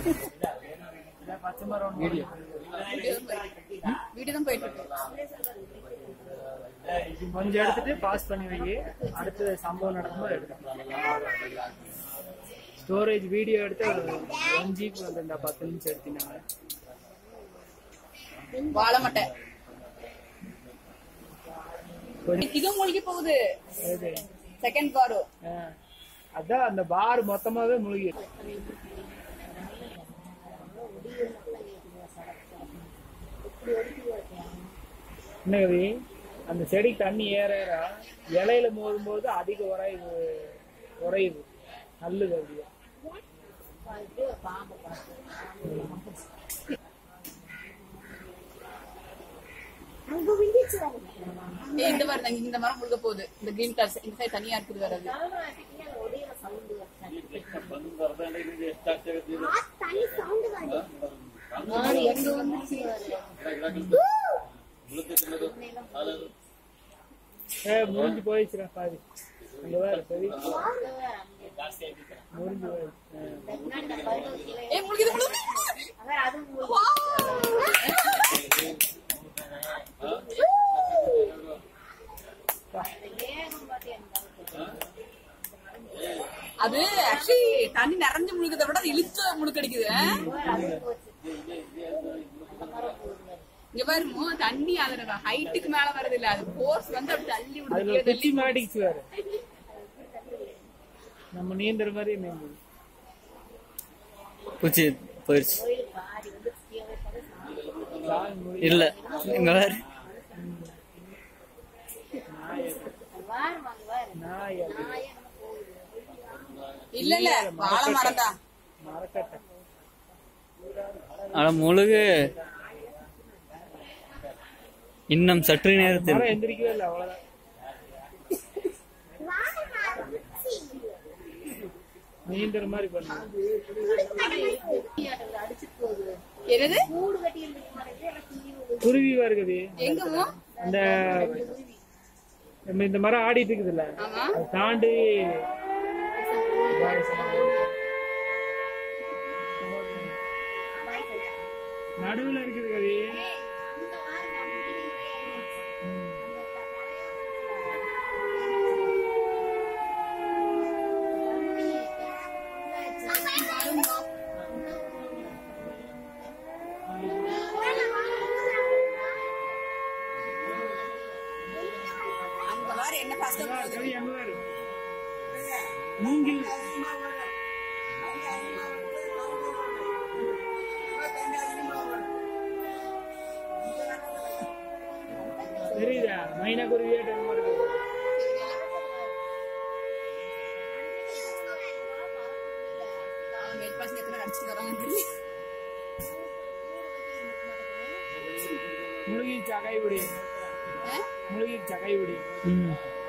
பச்சை மரம் video video தான் போயிட்டு இருக்கு கொஞ்சம் எடுத்துட்டு பாஸ் பண்ணி வை அடுத்த சம்பவம் நடக்கும்போது எடுத்துக்கலாம் ஸ்டோரேஜ் வீடியோ எடுத்து ஒன் ஜிபி வந்து இந்த பத்து நிமிஷம் எடுத்தீங்கன்னா வாழ மாட்டேன் கொஞ்சம் இதுவும் மூழ்கி போகுது இது, செகண்ட் பாரு ஆ, அதான் அந்த பார் மொத்தமாவே முழுகி என்ன கவி அந்த செடி தண்ணி ஏற ஏற இலையில மோதும்போது அதிக உறையுது உறையுது நல்லது அப்படியே ஏய், இந்த மாதிரி தான் இந்த மரம் முழுக போகுது இந்த கிரீன் கலர் இந்த சைடு தனியா இருக்குது வேற அது ஏ முடிஞ்சு போயிடுச்சுடா பாதி அங்க வேற சரி முடிஞ்சு போயிடுச்சு ஆ. ஏய் முழுகுது முழுகுது அது ஆக்சுவலி தண்ணி நிறைஞ்சு முழுகிறத விட அது இழுத்து முழுக்கடிக்குது இங்க பாருமோ தண்ணி அதோட ஹைட்டுக்கு மேல வரது இல்ல அது போர்ஸ் வந்து அப்படி தள்ளி அதுல விடுது ஒரு குச்சி மாட்டிக்கிச்சு வேற நம்ம நீந்துற மாதிரி நீந்துது பூச்சி போயிடுச்சு சாமி முடி இல்ல இங்க வேற நாய் அது இல்ல இல்ல வாழை மரம் தான் மரக்கட்டை ஆனா முழுகு இன்னும் சற்று நேரத்தில் மரம் எந்திரிக்கவே இல்லை அவ்வளவுதான் நீந்துற மாதிரி பண்ணு என்னது குருவி வருகுது எங்கமோ அந்த நம்ம இந்த மரம் ஆடிட்டு இருக்குதுல்ல ஆமா அதை தாண்டி நடுவுல இருக்குது கவி அங்க பாரு என்ன கஷ்டம் அதான் கவி அங்க பாரு மூங்கில் தெரியுதா மைனா குருவியாட்ட இந்த மாதிரி இருக்குது. மேல் பாசம் எத்தனை அடிச்சுட்டு வராங்க முழுகி சகைவிடி ஆ? முழுகி சகைவிடி ம்.